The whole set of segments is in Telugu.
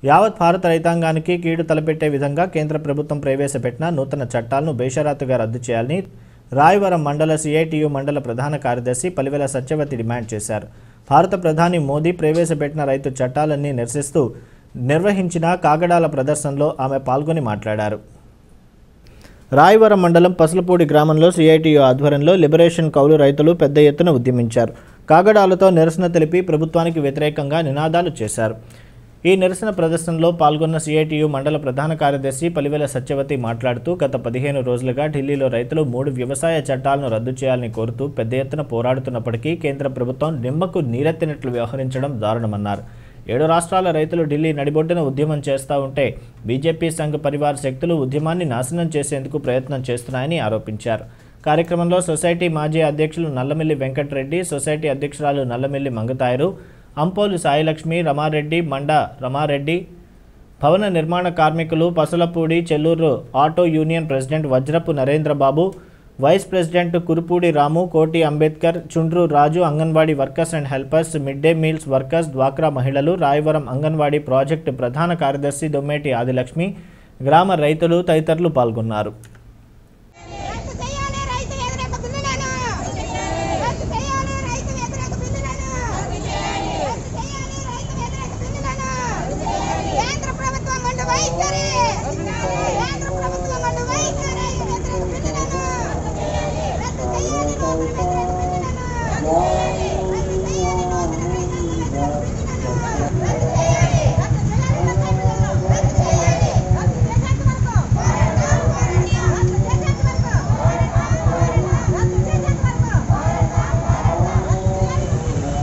యావత్ భారత రైతాంగానికి కీడు తలపెట్టే విధంగా కేంద్ర ప్రభుత్వం ప్రవేశపెట్టిన నూతన చట్టాలను బేషరాతుగా రద్దు చేయాలని రాయవరం మండల సిఐటియు మండల ప్రధాన కార్యదర్శి పలివెల సత్యవతి డిమాండ్ చేశారు భారత ప్రధాని మోదీ ప్రవేశపెట్టిన రైతు చట్టాలన్నీ నిరసిస్తూ నిర్వహించిన కాగడాల ప్రదర్శనలో ఆమె పాల్గొని మాట్లాడారు రాయవరం మండలం పసలపూడి గ్రామంలో సిఐటియు ఆధ్వర్యంలో లిబరేషన్ కౌలు రైతులు పెద్ద ఎత్తున ఉద్యమించారు కాగడాలతో నిరసన తెలిపి ప్రభుత్వానికి వ్యతిరేకంగా నినాదాలు చేశారు ఈ నిరసన ప్రదర్శనలో పాల్గొన్న సిఐటియు మండల ప్రధాన కార్యదర్శి పలివెల సత్యవతి మాట్లాడుతూ గత పదిహేను రోజులుగా ఢిల్లీలో రైతులు మూడు వ్యవసాయ చట్టాలను రద్దు చేయాలని కోరుతూ పెద్ద ఎత్తున పోరాడుతున్నప్పటికీ కేంద్ర ప్రభుత్వం నిమ్మకు నీరెత్తినట్లు వ్యవహరించడం దారుణమన్నారు ఏడు రాష్ట్రాల రైతులు ఢిల్లీ నడిబొడ్డున ఉద్యమం చేస్తూ ఉంటే బీజేపీ సంఘ పరివార శక్తులు ఉద్యమాన్ని నాశనం చేసేందుకు ప్రయత్నం చేస్తున్నాయని ఆరోపించారు కార్యక్రమంలో సొసైటీ మాజీ అధ్యక్షులు నల్లమిల్లి వెంకటరెడ్డి సొసైటీ అధ్యక్షురాలు నల్లమిల్లి మంగతాయరు అంపోలు సాయిలక్ష్మి రమారెడ్డి మండ రమారెడ్డి భవన నిర్మాణ కార్మికులు Pasalapudi Chelluru auto union president Vajrapu Narendrababu vice president Kurupudi Ramu Koti Ambedkar Chundru Raju anganwadi workers and helpers mid day meals workers డ్వాక్రా మహిళలు రాయవరం అంగన్వాడీ ప్రాజెక్టు ప్రధాన కార్యదర్శి దొమ్మేటి ఆదిలక్ష్మి గ్రామ రైతులు తదితరులు పాల్గొన్నారు రద్దు చేయాలి రైతు వ్యతిరేక బిల్లులను రద్దు చేయాలి రైతు వ్యతిరేక బిల్లులను రద్దు చేయాలి రైతు వ్యతిరేక బిల్లులను కేంద్ర ప్రభుత్వం మండు వైఖరి కేంద్ర ప్రభుత్వం మండు వైఖరి వ్యతిరేక బిల్లులను రద్దు చేయాలి నూతన వ్యతిరేక బిల్లులను రద్దు చేయాలి నూతన రైతు వ్యతిరేక బిల్లులను రద్దు చేయాలి రద్దు చేయాలి రద్దు చేయాలి రద్దు చేసేంత వరకు పోరాడతాం పోరాడతాం రద్దు చేసేంత వరకు పోరాడతాం పోరాడతాం రద్దు చేసేంత వరకు పోరాడతాం పోరాడతాం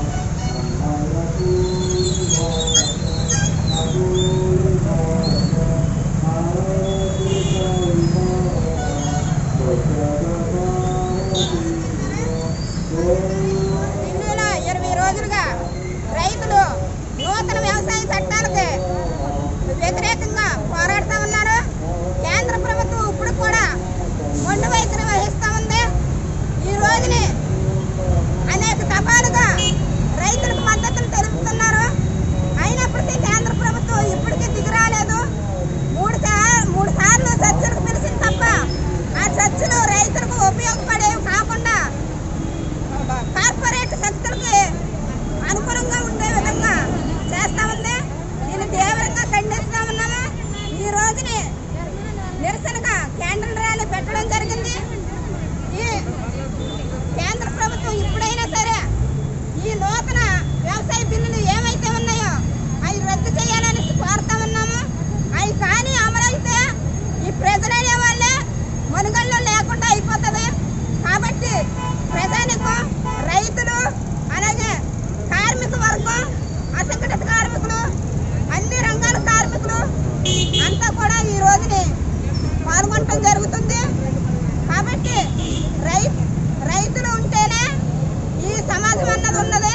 ఢిల్లీలో ఇరవై రోజులుగా రైతులు నూతన వ్యవసాయ చట్టాలకి వ్యతిరేకంగా పోరాడుతూ ఉన్నారు కేంద్ర ప్రభుత్వం ఇప్పుడు కూడా మొండి వైఖరి వహిస్తూ ఉంది ఈ రోజుని అనేక దఫాలుగా రైతులకు మద్దతులు తెలుపుతున్నారు అయినప్పటికీ కేంద్ర ప్రభుత్వం ఇప్పటికీ దిగిరాలేదు మూడు సార్ మూడు సార్లు చర్చలకు పిలిచింది తప్ప ఆ చర్చలు రైతులకు ఉపయోగపడేవి కాకుండా కార్పొరేట్ శక్తులకి అనుకూలంగా ఉండే విధంగా చేస్తా ఉంది దీన్ని తీవ్రంగా ఖండిస్తా ఉన్నాము ఈ రోజుని నిరసనగా క్యాండిల్ ర్యాలీ పెట్టడం జరిగింది ఈ కేంద్ర ప్రభుత్వం ఇప్పుడైనా సరే ఈ నూతన వ్యవసాయ బిల్లులు ఏమైతే ఉన్నాయో అవి రద్దు చేయాలని కోరుతా ఉన్నాము అవి కానీ అమలైతే ఈ ప్రజలనే వాళ్ళే మనుగడలో లేకుండా అయిపోతుంది కాబట్టి ప్రజానికం రైతులు అలాగే కార్మిక వర్గం అసంఘటిత కార్మికులు అన్ని రంగాల కార్మికులు అంతా కూడా ఈ రోజుని పాల్గొనటం జరుగుతుంది కాబట్టి రై రైతులు ఉంటేనే ఈ సమాజం అన్నది ఉన్నది